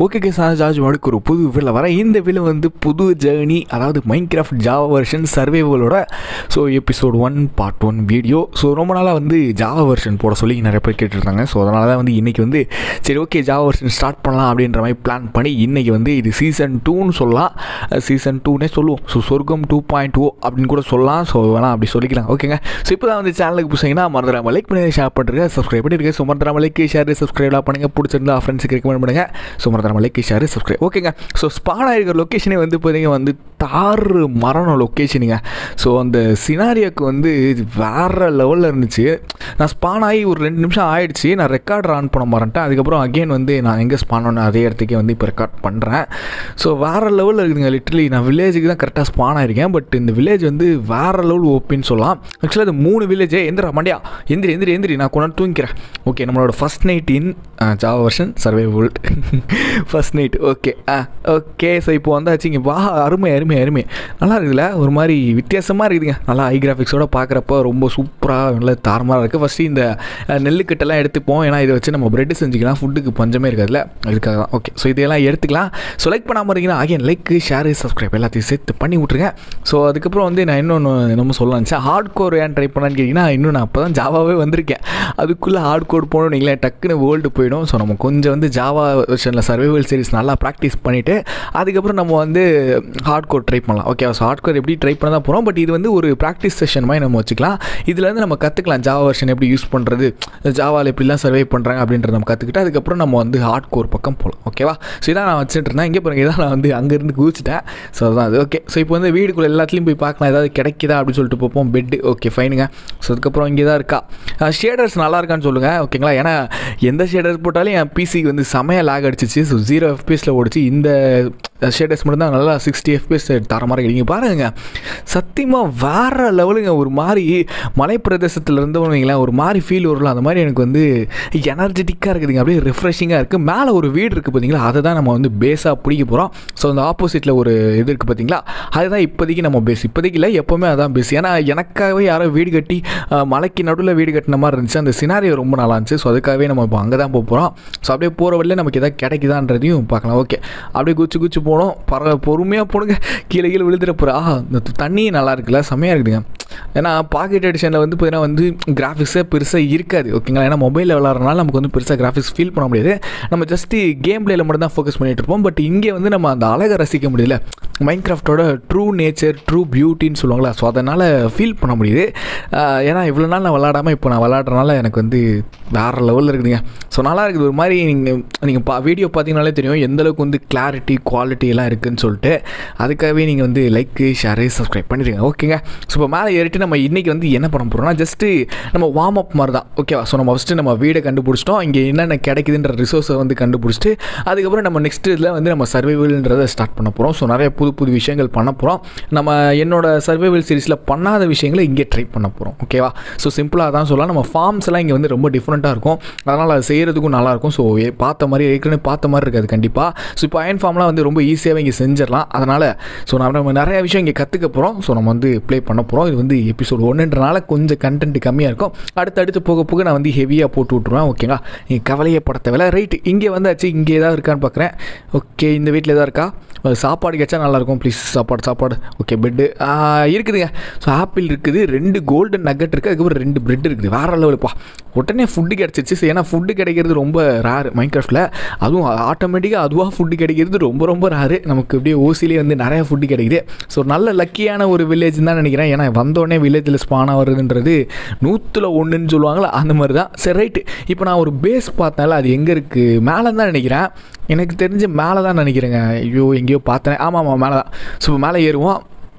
okay K charge வழக்கு ஒரு புது வீடில் வர இந்த வீடில் வந்து புது ஜேர்னி அதாவது மைண்ட் கிராஃப்ட் ஜாவா வெர்ஷன் சர்வேவலோட so episode one part one video so ரொம்ப நாளாக வந்து ஜாவா வெர்ஷன் போட சொல்லி நிறைய பேர் கேட்டுருந்தாங்க ஸோ அதனால தான் வந்து இன்றைக்கி வந்து சரி ஓகே ஜாவா வெர்ஷன் ஸ்டார்ட் பண்ணலாம் அப்படின்ற மாதிரி பிளான் பண்ணி இன்றைக்கி வந்து இது சீசன் டூன்னு சொல்லலாம் சீசன் டூனே சொல்லுவோம் ஸோ சொர்க்கம் டூ பாயிண்ட் ஓ அப்படின்னு கூட சொல்லலாம் ஸோ வேணால் அப்படி சொல்லிக்கலாம் ஓகேங்க ஸோ இப்போ தான் வந்து சேனலுக்கு புதுசிங்கன்னா மறந்துடாம லைக் பண்ணி ஷேர் பண்ணுறேன் சப்ஸ்கிரைப் பண்ணிருக்கேன் ஸோ மறந்துடாம லைக் ஷேர் சப்ஸ்கிரைப்லாம் பண்ணுங்கள் பிடிச்சிருந்தா ஃப்ரெண்ட்ஸுக்கு ரெக்கமெண்ட் பண்ணுங்கள் ஸோ மறந்துடாம லைக் ஷேர் சப்ஸ்கிரைப் ஓகேங்க ஸோ ஸ்பான் ஆகிருக்கிற லொக்கேஷனே வந்து பார்த்தீங்க வந்து தாறு மரணம் லொக்கேஷனுங்க ஸோ அந்த சினாரியோக்கு வந்து வேறு லெவலில் இருந்துச்சு நான் ஸ்பான் ஆகி ஒரு ரெண்டு நிமிஷம் ஆயிடுச்சு நான் ரெக்கார்டர் ஆன் பண்ண மாறேன்ட்டேன் அதுக்கப்புறம் அகெயின் வந்து நான் எங்கே ஸ்பான் பண்ண அதே இடத்துக்கே வந்து இப்போ ரெக்கார்ட் பண்ணுறேன் ஸோ வேறு லெவலில் இருக்குதுங்க லிட்டரலி நான் வில்லேஜுக்கு தான் கரெக்டாக ஸ்பான் ஆயிருக்கேன் பட் இந்த வில்லேஜ் வந்து வேறு லெவல் ஓப்பின்னு சொல்லலாம் ஆக்சுவலாக அது மூணு வில்லேஜே எந்திரா மண்டியா எந்திரி எந்திரி எந்திரி நான் கொண்டாந்து தூங்கிக்கிறேன் ஓகே நம்மளோட first night in Java version survival world first night okay ah okay so இப்போ வந்தாச்சு இங்கே வா அருமை அருமை அருமை நல்லா இருக்குதுல்ல ஒரு மாதிரி வித்தியாசமாக இருக்குதுங்க நல்லா ஐ கிராஃபிக்ஸோட பார்க்குறப்ப ரொம்ப சூப்பராக நல்ல தாரமாக இருக்குது ஃபஸ்ட்டு இந்த அஹ், நெல்லுக்கட்டெல்லாம் எடுத்துப்போம் ஏன்னா இதை வச்சு நம்ம பிரெட் செஞ்சுக்கலாம் ஃபுட்டுக்கு பஞ்சமே இருக்காதுல்ல அதுக்காக தான் ஓகே ஸோ இதெல்லாம் எடுத்துக்கலாம் ஸோ லைக் பண்ணாமல் இருக்கீங்கன்னா அகைன் லைக் ஷேர் சப்ஸ்கிரைப் எல்லாத்தையும் சேர்த்து பண்ணி விட்ருங்க ஸோ அதுக்கப்புறம் வந்து நான் இன்னொன்று நம்ம சொல்லலாம் ஹார்ட் கோர் ஏன் ட்ரை பண்ணலான்னு கேட்டிங்கன்னா இன்னும் நான் அப்போ தான் ஜாவாவே வந்திருக்கேன் அதுக்குள்ளே ஹார்ட் கோட் போகணும் நீங்களே டக்குன்னு வேர்ல்டு போயிடும் ஸோ நம்ம கொஞ்சம் வந்து ஜாவா வெர்ஷனில் சர்வைவல் சீரிஸ் நல்லா ப்ராக்டிஸ் பண்ணிவிட்டு அதுக்கப்புறம் நம்ம வந்து ஹார்ட் கோட் ட்ரை பண்ணலாம் ஓகே ஸோ ஹார்ட் கோர் எப்படி ட்ரை பண்ண தான் போகிறோம் பட் இது வந்து ஒரு ப்ராக்டிஸ் செஷன் மாதிரி நம்ம வச்சுக்கலாம் இதுலேருந்து நம்ம கற்றுக்கலாம் ஜாவா வெர்ஷன் எப்படி யூஸ் பண்ணுறது ஜாவாவில் எப்படிலாம் சர்வை பண்ணுறாங்க அப்படின்றத நம்ம கற்றுக்கிட்டு அதுக்கப்புறம் நம்ம வந்து ஹார்ட் கோர் பக்கம் போகலாம் ஓகேவா ஸோ இதான் நான் வச்சுட்டு இருந்தேன் இங்கே பாருங்க இதான் நான் வந்து அங்கேருந்து குதிச்சிட்டேன் ஸோ அதுதான் அது ஓகே ஸோ இப்போ வந்து வீடுக்குள்ளே எல்லாத்துலேயும் போய் பார்க்கலாம் ஏதாவது கிடைக்குதா அப்படின்னு சொல்லிட்டு பார்ப்போம் பெட்டு ஓகே ஃபைனுங்க ஸோ அதுக்கப்புறம் இங்கே தான் இருக்கா ஷேடர்ஸ் நல்லா இருக்கான்னு சொல்லுங்கள் ஓகேங்களா ஏன்னா எந்த ஷேடர் போட்டாலும் என் பிசிக்கு வந்து செமையாக லாக் அடிச்சிச்சு ஸோ ஜீரோ எஃபிஎஸில் ஓடிச்சு இந்த ஷேடர்ஸ் மட்டும் தான் நல்லா சிக்ஸ்டி எஃபிஎஸ் தர மாதிரி கிடைக்கும் பாருங்க சத்தியமாக வேறு லெவலுங்க ஒரு மாதிரி மலை பிரதேசத்தில் இருந்தவங்க வைங்களேன் ஒரு மாதிரி ஃபீல் வரும்ல அந்த மாதிரி எனக்கு வந்து எனர்ஜெட்டிக்காக இருக்குதுங்க அப்படியே ரிஃப்ரெஷிங்காக இருக்குது மேலே ஒரு வீடு இருக்குது பார்த்தீங்களா அதை தான் நம்ம வந்து பேஸாக பிடிக்க போகிறோம் ஸோ அந்த ஆப்போசிட்டில் ஒரு இது இருக்குது பார்த்தீங்களா அதுதான் இப்போதைக்கு நம்ம பேஸ் இப்போதைக்கு இல்லை எப்போவுமே அதான் பேஸ் ஏன்னா எனக்காகவே யாரோ வீடு கட்டி அஹ், மலைக்கு நடுவில் வீடு கட்டின மாதிரி இருந்துச்சு அந்த சினாரியோ ரொம்ப நல்லா இருந்துச்சு ஸோ அதுக்காகவே நம்ம இப்போ அங்கே தான் போக போகிறோம் ஸோ அப்படியே போகிற வழியில் நமக்கு எதாவது கிடைக்குதான்றதையும் பார்க்கலாம் ஓகே அப்படியே குச்சி குச்சி போனோம் பர பொறுமையாக போடுங்க கீழே கீழே விழுந்துட போகிறா இந்த தண்ணி நல்லா இருக்குல்ல செம்மையாக இருக்குதுங்க ஏன்னா பாக்கெட் எடிஷனில் வந்து பார்த்தீங்கன்னா வந்து கிராஃபிக்ஸே பெருசாக இருக்காது ஓகேங்களா ஏன்னா மொபைலில் விளாட்றனால நமக்கு வந்து பெருசாக கிராஃபிக்ஸ் ஃபீல் பண்ண முடியாது நம்ம ஜஸ்ட்டு கேம் பிளேயில் மட்டும் தான் ஃபோக்கஸ் பண்ணிகிட்டு இருப்போம் பட் இங்கே வந்து நம்ம அந்த அழகை ரசிக்க முடியல மைண்ட் கிராஃப்டோட ட்ரூ நேச்சர் ட்ரூ பியூட்டின்னு சொல்லுவாங்களா ஸோ அதனால் ஃபீல் பண்ண முடியுது ஆஹ் ஏன்னா இவ்வளோ நாள் நான் விளாடாமல் இப்போ நான் விளாட்றனால எனக்கு வந்து வேறு லெவலில் இருக்குதுங்க ஸோ நல்லா இருக்குது ஒரு மாதிரி நீங்கள் நீங்கள் பா வீடியோ பார்த்தீங்கனாலே தெரியும் எந்த அளவுக்கு வந்து கிளாரிட்டி குவாலிட்டி எல்லாம் இருக்குதுன்னு சொல்லிட்டு அதுக்காகவே நீங்கள் வந்து லைக்கு ஷேரு சப்ஸ்கிரைப் பண்ணிடுங்க ஓகேங்க ஸோ இப்போ மேலே ஏறிட்டு நம்ம இன்றைக்கி வந்து என்ன பண்ண போகிறோம்னா ஜஸ்ட்டு நம்ம வார்ம் அப் மாதிரி தான் ஓகேவா ஸோ நம்ம ஃபஸ்ட்டு நம்ம வீடை கண்டுபிடிச்சிட்டோம் இங்கே என்னென்ன கிடைக்குதுன்ற ரிசோர்ஸை வந்து கண்டுபிடிச்சிட்டு அதுக்கப்புறம் நம்ம நெக்ஸ்ட் இதில் வந்து நம்ம சர்வைவல்ன்றதை ஸ்டார்ட் பண்ண போகிறோம் ஸோ நிறைய புது புது விஷயங்கள் பண்ண போகிறோம் நம்ம என்னோட சர்வைவல் சீரிஸில் பண்ணாத விஷயங்களை இங்கே ட்ரை பண்ண போகிறோம் ஓகேவா ஸோ சிம்பிளாக தான் சொல்லலாம் நம்ம ஃபார்ம்ஸ் எல்லாம் இங்கே வந்து ரொம்ப டிஃப்ரெண்ட்டாக இருக்கும் அதனால் அது செய்கிறதுக்கும் நல்லாயிருக்கும் ஸோ பார்த்த மாதிரி ஏற்கனவே பார்த்த மாதிரி இருக்காது கண்டிப்பாக ஸோ இப்போ அயன் ஃபார்ம்லாம் வந்து ரொம்ப ஈஸியாகவே இங்கே செஞ்சிடலாம் அதனால் ஸோ நம்ம நம்ம நிறைய விஷயம் இங்கே கற்றுக்க போகிறோம் ஸோ நம்ம வந்து ப்ளே பண்ண போகிறோம் இது வந்து எபிசோட் ஒன்றுன்றனால கொஞ்சம் கண்டென்ட் கம்மியாக இருக்கும் அடுத்தடுத்து போக போக நான் வந்து ஹெவியாக போட்டு விட்ருவேன் ஓகேங்களா நீங்கள் கவலையே பட தேவையில்ல ரைட் இங்கே வந்தாச்சு இங்கே ஏதாவது இருக்கான்னு பார்க்குறேன் ஓகே இந்த வீட்டில் ஏதாவது இருக்கா அஹ் சாப்பாடு கிடைச்சா நல்லாயிருக்கும் ப்ளீஸ் சாப்பாடு சாப்பாடு ஓகே பெட்டு இருக்குதுங்க ஸோ ஆப்பிள் இருக்குது ரெண்டு கோல்டன் நக்கட் இருக்குது அதுக்கப்புறம் ரெண்டு பிரெட் இருக்குது வேறு லெவலுப்பா உடனே ஃபுட்டு கிடச்சிச்சு ஸோ ஏன்னா ஃபுட்டு கிடைக்கிறது ரொம்ப ரேர் மைண்ட் கிராஃப்டில் அதுவும் ஆட்டோமேட்டிக்காக அதுவாக ஃபுட்டு கிடைக்கிறது ரொம்ப ரொம்ப ரேரு நமக்கு அப்படியே ஓசிலே வந்து நிறையா ஃபுட்டு கிடைக்குது ஸோ நல்ல லக்கியான ஒரு வில்லேஜ் தான் நினைக்கிறேன் ஏன்னா வந்தோடனே வில்லேஜில் ஸ்பான் ஆகுறதுன்றது நூற்றில் ஒன்றுன்னு சொல்லுவாங்களா அந்த மாதிரி தான் சரி ரைட்டு இப்போ நான் ஒரு பேஸ் பார்த்தனால அது எங்கே இருக்குது மேலே தான் நினைக்கிறேன் எனக்கு தெரிஞ்சு மேலே தான் நினைக்கிறேங்க ஐயோ எங்கேயோ பார்த்தேன் ஆமாம் ஆமாம் மேலே தான் ஸோ இப்போ மேலே ஏறுவோம்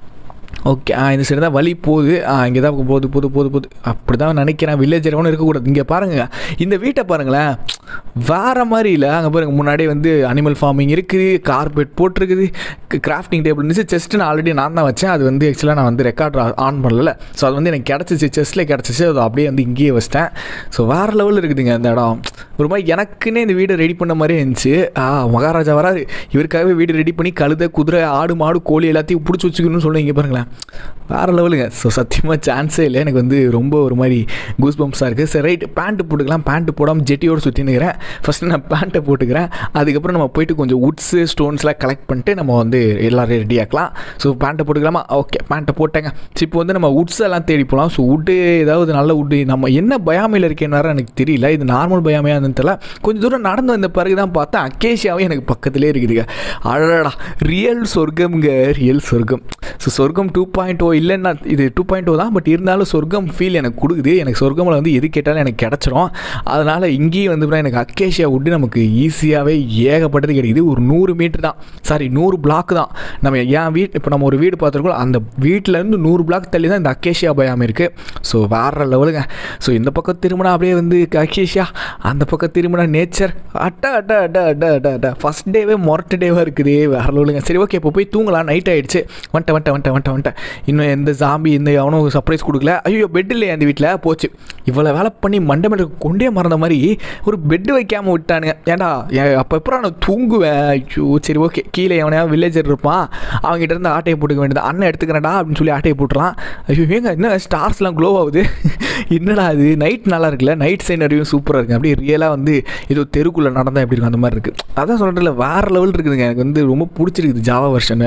ஓகே ஆ இந்த சைடு தான் வழி போகுது ஆ இங்கே தான் போகுது போகுது போகுது போகுது அப்படி தான் நினைக்கிறேன் வில்லேஜ் ஒன்றும் இருக்கக்கூடாது இங்கே பாருங்கள் இந்த வீட்டை பாருங்களேன் வேறு மாதிரி இல்லை அங்கே பாருங்க முன்னாடி வந்து அனிமல் ஃபார்மிங் இருக்குது கார்பெட் போட்டிருக்குது கிராஃப்டிங் டேபிள் இருந்துச்சு செஸ்ட்டு நான் ஆல்ரெடி நான் தான் வச்சேன் அது வந்து ஆக்சுவலாக நான் வந்து ரெக்கார்ட் ஆன் பண்ணல ஸோ அது வந்து எனக்கு கிடச்சிச்சு செஸ்ட்டில் கிடச்சிச்சு அது அப்படியே வந்து இங்கேயே வச்சிட்டேன் ஸோ வேறு லெவலில் இருக்குதுங்க இந்த இடம் ஒரு மாதிரி எனக்குன்னே இந்த வீடை ரெடி பண்ண மாதிரியே இருந்துச்சு ஆ மகாராஜா வராரு இவருக்காகவே வீடு ரெடி பண்ணி கழுதை குதிரை ஆடு மாடு கோழி எல்லாத்தையும் பிடிச்சி வச்சுக்கணும்னு சொல்லுங்க இங்கே பாருங்களேன் வேறு லெவலுங்க ஸோ சத்தியமாக சான்ஸே இல்லை எனக்கு வந்து ரொம்ப ஒரு மாதிரி கூஸ் பம்ப்ஸாக இருக்குது சரி ரைட் பேண்ட்டு போட்டுக்கலாம் பேண்ட்டு போடாமல் ஜெட்டியோடு சுற்றினுக்கிறேன் ஃபஸ்ட்டு நான் பேண்ட்டை போட்டுக்கிறேன் அதுக்கப்புறம் நம்ம போயிட்டு கொஞ்சம் உட்ஸு ஸ்டோன்ஸ்லாம் கலெக்ட் பண்ணிட்டு நம்ம வந்து எல்லோரும் ரெடி ஆக்கலாம் ஸோ பேண்ட்டை போட்டுக்கலாமா ஓகே பேண்ட்டை போட்டேங்க ஸோ இப்போ வந்து நம்ம உட்ஸ் எல்லாம் தேடி போகலாம் ஸோ உட்டு ஏதாவது நல்ல உட்டு நம்ம என்ன பயாமையில் இருக்கேன்னு எனக்கு தெரியல இது நார்மல் பயாமையாக இருந்தது தெரியல கொஞ்சம் தூரம் நடந்து வந்த பிறகு தான் பார்த்தா அக்கேஷியாவே எனக்கு பக்கத்துலேயே இருக்குதுங்க அழடா ரியல் சொர்க்கம்ங்க ரியல் சொர்க்கம் ஸோ சொர்க்கம் டூ பாயிண்ட் ஓ இல்லைன்னா இது டூ பாயிண்ட் ஓ தான் பட் இருந்தாலும் சொர்க்கம் ஃபீல் எனக்கு கொடுக்குது எனக்கு சொர்க்கமில் வந்து எது கேட்டாலும் எனக்கு கிடச்சிரும் அதனால் இங்கேயும் வந்து எனக்கு அக்கேஷியா உட்டு நமக்கு ஈஸியாகவே ஏகப்பட்டது கிடைக்குது ஒரு நூறு மீட்டர் தான் சாரி நூறு பிளாக் தான் நம்ம என் வீட் இப்போ நம்ம ஒரு வீடு பார்த்துருக்கோம் அந்த வீட்டிலேருந்து நூறு பிளாக் தள்ளி தான் இந்த அக்கேஷியா பயாம் இருக்குது ஸோ வேறு லெவலுங்க ஸோ இந்த பக்கம் திரும்பினா அப்படியே வந்து அக்கேஷியா அந்த பக்கம் திரும்பினா நேச்சர் அட்டா அட்டா அட்டா அட்டா அட்டா அட்டா ஃபஸ்ட் டேவே மொரட்டு டேவாக இருக்குது வேறு லெவலுங்க சரி ஓகே இப்போ போய் தூங்கலாம் நைட் ஆகிடுச்சு வந்துட்டேன் வந்துட்டேன் வந்துட்டேன் வந்துட்டேன் வந்துட்டேன் இன்னும் எந்த ஜாம்பி இந்த எவனும் சர்ப்ரைஸ் கொடுக்கல ஐயோ பெட் இல்லையா அந்த வீட்டில் போச்சு இவ்வளோ வேலை பண்ணி மண்டை மேலே கொண்டே மறந்த மாதிரி ஒரு பெட்டு வைக்காமல் விட்டானுங்க ஏன்டா அப்போ எப்பறம் நான் தூங்குவேன் ஐயோ சரி ஓகே கீழே எவனையா வில்லேஜர் இருப்பான் அவங்ககிட்ட இருந்து ஆட்டையை போட்டுக்க வேண்டியது அண்ணன் எடுத்துக்கிறேன்டா அப்படின்னு சொல்லி ஆட்டையை போட்டுடலாம் ஐயோ ஏங்க என்ன ஸ்டார்ஸ்லாம் க்ளோ ஆகுது என்னடா அது நைட் நல்லா இருக்குல்ல நைட் சீனரியும் சூப்பராக இருக்குது அப்படியே ரியலாக வந்து ஏதோ தெருக்குள்ளே நடந்தால் எப்படி இருக்கும் அந்த மாதிரி இருக்குது அதான் சொல்கிறேன்ல வேறு லெவல் இருக்குதுங்க எனக்கு வந்து ரொம்ப பிடிச்சிருக்குது ஜாவா வெர்ஷனு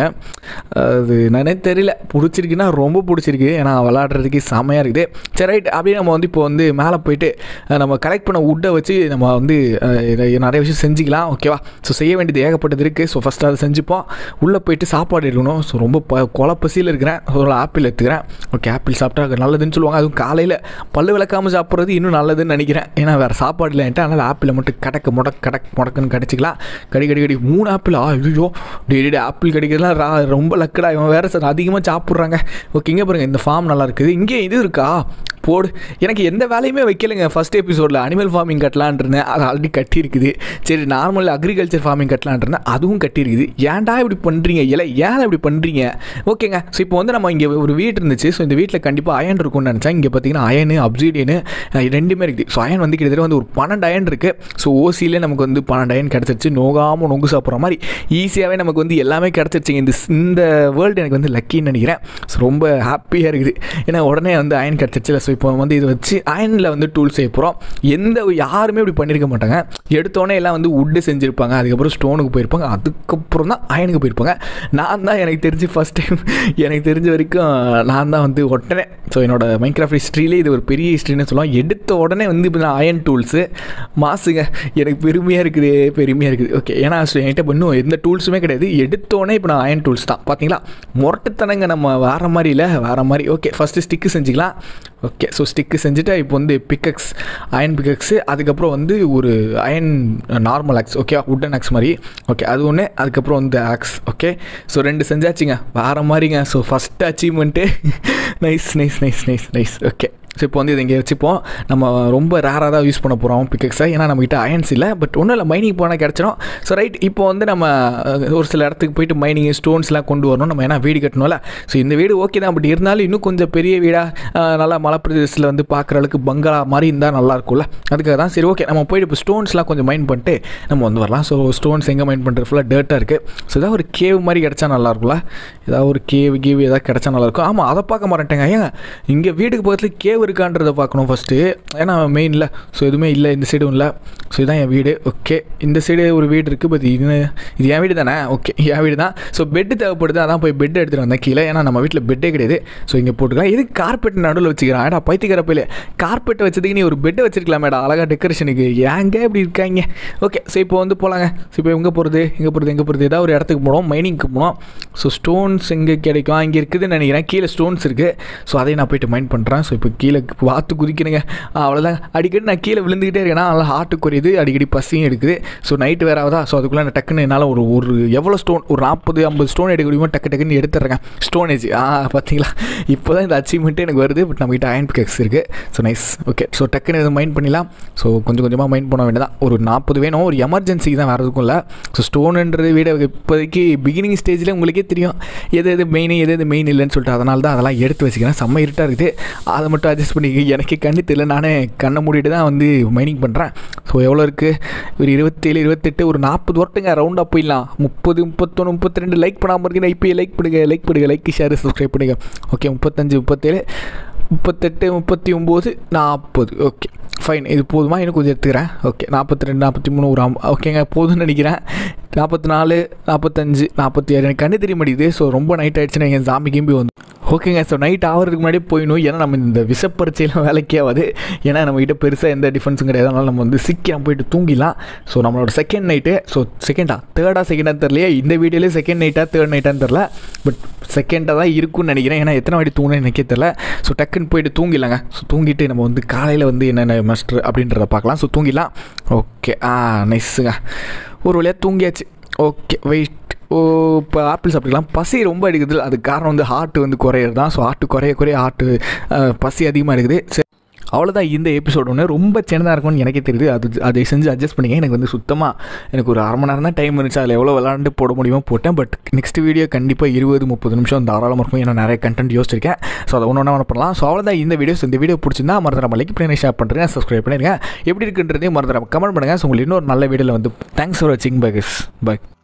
அது நானே தெரியல பிடிச்சிருக்குன்னா ரொம்ப பிடிச்சிருக்கு ஏன்னா விளாடுறதுக்கு செமையாக இருக்குது சரி ரைட் அப்படியே நம்ம வந்து இப்போ வந்து மேலே போயிட்டு நம்ம கலெக்ட் பண்ண உட்டை வச்சு நம்ம வந்து நிறைய விஷயம் செஞ்சுக்கலாம் ஓகேவா ஸோ செய்ய வேண்டியது ஏகப்பட்டது இருக்குது ஸோ ஃபஸ்ட்டு அதை செஞ்சுப்போம் உள்ளே போயிட்டு சாப்பாடு எடுக்கணும் ஸோ ரொம்ப ப கொலை பசியில் இருக்கிறேன் ஒரு ஆப்பிள் எடுத்துக்கிறேன் ஓகே ஆப்பிள் சாப்பிட்டா நல்லதுன்னு சொல்லுவாங்க அதுவும் காலையில் பல்லு விளக்காமல் சாப்பிட்றது இன்னும் நல்லதுன்னு நினைக்கிறேன் ஏன்னா வேறு சாப்பாடு இல்லைன்ட்டு அதனால் ஆப்பிளை மட்டும் கடக்க முடக் கடக் முடக்குன்னு கடிச்சிக்கலாம் கடி கடி கடி மூணு ஆப்பிள் ஆ ஐயோ டெய்லி ஆப்பிள் கிடைக்கிறதுலாம் ரா ரொம்ப லக்கடா இவன் வேறு சார் அதிகமாக சாப்பிட்றாங்க ஓகே இங்கே பாருங்கள் இந்த ஃபார்ம் நல்லா இருக்குது இங்கே இது இருக்கா போடு எனக்கு எந்த வேலையுமே வைக்கலைங்க ஃபஸ்ட் எபிசோடில் அனிமல் ஃபார்மிங் கட்டலான்றேன் அது ஆல்ரெடி கட்டியிருக்குது சரி நார்மல் அக்ரிகல்ச்சர் ஃபார்மிங் கட்டலான்றேன் அதுவும் கட்டியிருக்குது ஏன்டா இப்படி பண்ணுறீங்க இல்லை ஏன் இப்படி பண்ணுறீங்க ஓகேங்க ஸோ இப்போ வந்து நம்ம இங்கே ஒரு வீடு இருந்துச்சு ஸோ இந்த வீட்டில் கண்டிப்பாக அயன் இருக்கும்னு நினச்சேன் இங்கே பார்த்தீங்கன்னா அயனு அப்சீடியனு ரெண்டுமே இருக்குது ஸோ அயன் வந்து கிட்டத்தட்ட வந்து ஒரு பன்னெண்டு அயன் இருக்குது ஸோ ஓசியிலே நமக்கு வந்து பன்னெண்டு அயன் கிடச்சிருச்சு நோகாமல் நொங்கு சாப்பிட்ற மாதிரி ஈஸியாகவே நமக்கு வந்து எல்லாமே கிடச்சிருச்சுங்க இந்த இந்த வேர்ல்டு எனக்கு வந்து லக்கின்னு நினைக்கிறேன் ஸோ ரொம்ப ஹாப்பியாக இருக்குது ஏன்னா உடனே வந்து அயன் கிடச்சிருச்சு ஸோ இப்போ வந்து இதை வச்சு அயனில் வந்து டூல் செய்ய போகிறோம் எந்த யாருமே இப்படி பண்ணியிருக்க மாட்டாங்க எடுத்தோடனே எல்லாம் வந்து உட்டு செஞ்சுருப்பாங்க அதுக்கப்புறம் ஸ்டோனுக்கு போயிருப்பாங்க அதுக்கப்புறம் தான் அயனுக்கு போயிருப்பாங்க நான் தான் எனக்கு தெரிஞ்சு ஃபஸ்ட் டைம் எனக்கு தெரிஞ்ச வரைக்கும் நான் தான் வந்து உடனே ஸோ என்னோடய மைக்ராஃப்ட் ஹிஸ்ட்ரியிலே இது ஒரு பெரிய ஹிஸ்ட்ரின்னு சொல்லுவோம் எடுத்த உடனே வந்து இப்போ நான் அயன் டூல்ஸு மாசுங்க எனக்கு பெருமையாக இருக்குது பெருமையாக இருக்குது ஓகே ஏன்னா ஸோ என்கிட்ட இப்போ இன்னும் எந்த டூல்ஸுமே கிடையாது எடுத்தோடனே இப்போ நான் அயன் டூல்ஸ் தான் பார்த்தீங்களா முரட்டுத்தனங்க நம்ம வேறு மாதிரி இல்லை வேறு மாதிரி ஓகே ஃபஸ்ட்டு ஸ்டிக்கு செஞ்சுக்கலாம் ஓகே ஸோ ஸ்டிக்கு செஞ்சுட்டு இப்போ வந்து பிக்கக்ஸ் அயன் பிக்கக்ஸு அதுக்கப்புறம் வந்து ஒரு iron normal axe okay wooden axe மாதிரி ஓகே அது ஒன்று அதுக்கப்புறம் வந்து ஆக்ஸ் ஓகே ஸோ ரெண்டு செஞ்சாச்சுங்க வேறு மாதிரிங்க so first achievement nice nice nice nice nice okay so இப்போ வந்து இதை இங்கே வச்சுப்போம் நம்ம ரொம்ப ரேராக தான் யூஸ் பண்ண போகிறோம் பிக்கெக்ஸை ஏன்னா நம்மகிட்ட அயன்ஸ் இல்லை பட் ஒன்றும் இல்லை மைனிங் போனால் கிடச்சிடும் ஸோ ரைட் இப்போ வந்து நம்ம ஒரு சில இடத்துக்கு போயிட்டு மைனிங் ஸ்டோன்ஸ்லாம் கொண்டு வரணும் நம்ம ஏன்னா வீடு கட்டணும்ல ஸோ இந்த வீடு ஓகே தான் பட் இருந்தாலும் இன்னும் கொஞ்சம் பெரிய வீடாக நல்லா மலை பிரதேசத்தில் வந்து பார்க்குற அளவுக்கு பங்களா மாதிரி இருந்தால் நல்லா இருக்கும்ல அதுக்காக தான் சரி ஓகே நம்ம போயிட்டு இப்போ ஸ்டோன்ஸ்லாம் கொஞ்சம் மைண்ட் பண்ணிட்டு நம்ம வந்து வரலாம் ஸோ ஸ்டோன்ஸ் எங்கே மைண்ட் பண்ணுறது ஃபுல்லாக டேர்ட்டாக இருக்குது ஸோ ஏதாவது ஒரு கேவ் மாதிரி கிடச்சா நல்லாயிருக்கும்ல ஏதாவது ஒரு கேவ் கேவ் ஏதாவது கிடச்சா நல்லாயிருக்கும் ஆமாம் அதை பார்க்க மாட்டேங்க ஏங்க இங்கே வீட்டுக்கு பக்கத்தில் கேவ் இருக்கான்றதை பார்க்கணும் ஃபஸ்ட்டு ஏன்னா மெயினில் ஸோ எதுவுமே இல்லை இந்த சைடும் இல்லை ஸோ இதுதான் என் வீடு ஓகே இந்த சைடு ஒரு வீடு இருக்குது பட் இது இது என் வீடு தானே ஓகே என் வீடு தான் ஸோ பெட்டு தேவைப்படுது அதான் போய் பெட் எடுத்துகிட்டு வந்தேன் கீழே ஏன்னா நம்ம வீட்டில் பெட்டே கிடையாது ஸோ இங்கே போட்டுக்கலாம் இது கார்பெட் நடுவில் வச்சுக்கிறேன் ஏடா பைத்தியக்கிற போயில கார்பெட் வச்சதுக்கு நீ ஒரு பெட்டை வச்சிருக்கலாமேடா அழகாக டெக்கரேஷனுக்கு ஏங்க இப்படி இருக்காங்க ஓகே ஸோ இப்போ வந்து போகலாங்க ஸோ இப்போ எங்கே போகிறது எங்கே போகிறது எங்கே போகிறது ஏதாவது ஒரு இடத்துக்கு போனோம் மைனிங்க்கு போனோம் ஸோ ஸ்டோன்ஸ் எங்கே கிடைக்கும் இங்கே இருக்குதுன்னு நினைக்கிறேன் கீழே ஸ்டோன்ஸ் இருக்குது ஸோ அதை நான் போயிட்டு மைண்ட் பண்ணுறேன் ஸோ இப்போ கீழே பார்த்து குதிக்கிறேங்க அவ்வளோதான் அடிக்கடி நான் கீழே விழுந்துக்கிட்டே இருக்கேன் நல்லா ஹார்ட்டு குறையுது அடிக்கடி பசியும் எடுக்குது ஸோ நைட்டு வேறு ஆகுதா ஸோ அதுக்குள்ளே நான் டக்குன்னு என்னால் ஒரு ஒரு எவ்வளோ ஸ்டோன் ஒரு நாற்பது ஐம்பது ஸ்டோன் எடுக்க முடியுமோ டக்கு டக்குன்னு எடுத்துட்றேன் ஸ்டோனேஜ் ஆ பார்த்தீங்களா இப்போ தான் இந்த அச்சீவ்மெண்ட்டே எனக்கு வருது பட் நம்மகிட்ட அயன் பிக்கெக்ஸ் இருக்குது ஸோ நைஸ் ஓகே ஸோ டக்குன்னு இதை மைண்ட் பண்ணிடலாம் ஸோ கொஞ்சம் கொஞ்சமாக மைண்ட் பண்ண வேண்டியதான் ஒரு நாற்பது வேணும் ஒரு எமர்ஜென்சிக்கு தான் வேறு எதுக்கும் இல்லை ஸோ ஸ்டோனுன்றது வீட இப்போதைக்கு பிகினிங் ஸ்டேஜில் உங்களுக்கே தெரியும் எது எது மெயின் எது எது மெயின் இல்லைன்னு சொல்லிட்டு அதனால தான் அதெல்லாம் எடுத்து வச்சுக்கிறேன் செம்ம இருட்டாக இருக்குது அதை மட்டும் அட்ஜஸ்ட் பண்ணிக்க எனக்கு கண்ணு தெரியல நானே கண்ணை மூடிட்டு தான் வந்து மைனிங் பண்ணுறேன் ஸோ எவ்வளோ இருக்குது ஒரு இருபத்தேழு இருபத்தெட்டு ஒரு நாற்பது வரட்டுங்க ரவுண்டாக போயிடலாம் முப்பது முப்பத்தொன்று முப்பத்தி ரெண்டு லைக் பண்ணாமல் இருக்கீங்க இப்போயே லைக் பண்ணுங்க லைக் பண்ணுங்க லைக் ஷேர் சப்ஸ்கிரைப் பண்ணுங்க ஓகே முப்பத்தஞ்சு முப்பத்தேழு முப்பத்தெட்டு முப்பத்தி ஒம்பது நாற்பது ஓகே ஃபைன் இது போதுமா இன்னும் கொஞ்சம் எடுத்துக்கிறேன் ஓகே நாற்பத்தி ரெண்டு நாற்பத்தி மூணு ஒரு அம் ஓகேங்க போதும்னு நினைக்கிறேன் நாற்பத்தி நாலு நாற்பத்தஞ்சு நாற்பத்தி ஆறு எனக்கு கண்ணு தெரிய மாட்டேங்குது ஸோ ரொம்ப நைட் ஆகிடுச்சுன்னா எங்கள் சாமி கிம்பி வந்து ஓகேங்க ஸோ நைட் ஆகிறதுக்கு முன்னாடி போயிடணும் ஏன்னா நம்ம இந்த விஷப்பரிச்சையெல்லாம் வேலைக்கே ஆகாது ஏன்னா நம்மகிட்ட பெருசாக எந்த டிஃபென்ஸும் கிடையாது அதனால் நம்ம வந்து சீக்கிரம் போயிட்டு தூங்கிடலாம் ஸோ நம்மளோட செகண்ட் நைட்டு ஸோ செகண்டா தேர்டா செகண்டாக தெரியலையே இந்த வீடியோலேயே செகண்ட் நைட்டாக தேர்ட் நைட்டான்னு தெரில பட் செகண்டாக தான் இருக்கும்னு நினைக்கிறேன் ஏன்னா எத்தனை வாட்டி தூங்கணும்னு எனக்கே தெரில ஸோ டக்குன்னு போயிட்டு தூங்கிடலாங்க ஸோ தூங்கிட்டு நம்ம வந்து காலையில் வந்து என்னென்ன மஸ்டர் அப்படின்றத பார்க்கலாம் ஸோ தூங்கிடலாம் ஓகே ஆ நைஸுங்க ஒரு வழியாக தூங்கியாச்சு ஓகே வெயிட் ஓ இப்போ ஆப்பிள் சாப்பிட்டுக்கலாம் பசி ரொம்ப எடுக்குது அதுக்கு காரணம் வந்து ஹார்ட் வந்து குறையிறது தான் ஸோ ஹார்ட் குறைய குறைய ஹார்ட் பசி அதிகமாக இருக்குது சரி அவ்வளோதான் இந்த எபிசோட் ஒன்று ரொம்ப சின்னதாக இருக்கும்னு எனக்கே தெரியுது அது அதை செஞ்சு அட்ஜஸ்ட் பண்ணிங்க எனக்கு வந்து சுத்தமாக எனக்கு ஒரு அரை மணி நேரம் தான் டைம் இருந்துச்சு அதில் எவ்வளோ விளாண்டு போட முடியுமோ போட்டேன் பட் நெக்ஸ்ட் வீடியோ கண்டிப்பாக இருபது முப்பது நிமிஷம் தாராளமாக இருக்கும் ஏன்னா நிறைய கண்டென்ட் யோசிச்சிருக்கேன் ஸோ அதை ஒன்று ஒன்றா பண்ணலாம் ஸோ அவ்வளோதான் இந்த வீடியோஸ் இந்த வீடியோ பிடிச்சிருந்தா மறந்துடாம லைக் பண்ணி ஷேர் பண்ணுறேன் சப்ஸ்கிரைப் பண்ணிடுங்க எப்படி இருக்குன்றதையும் மறந்துடாம கமெண்ட் பண்ணுங்கள் ஸோ உங்களுக்கு இன்னொரு நல்ல வீடியோவில் வந்து தேங்க்ஸ் ஃபார் வாட்சிங் பை பை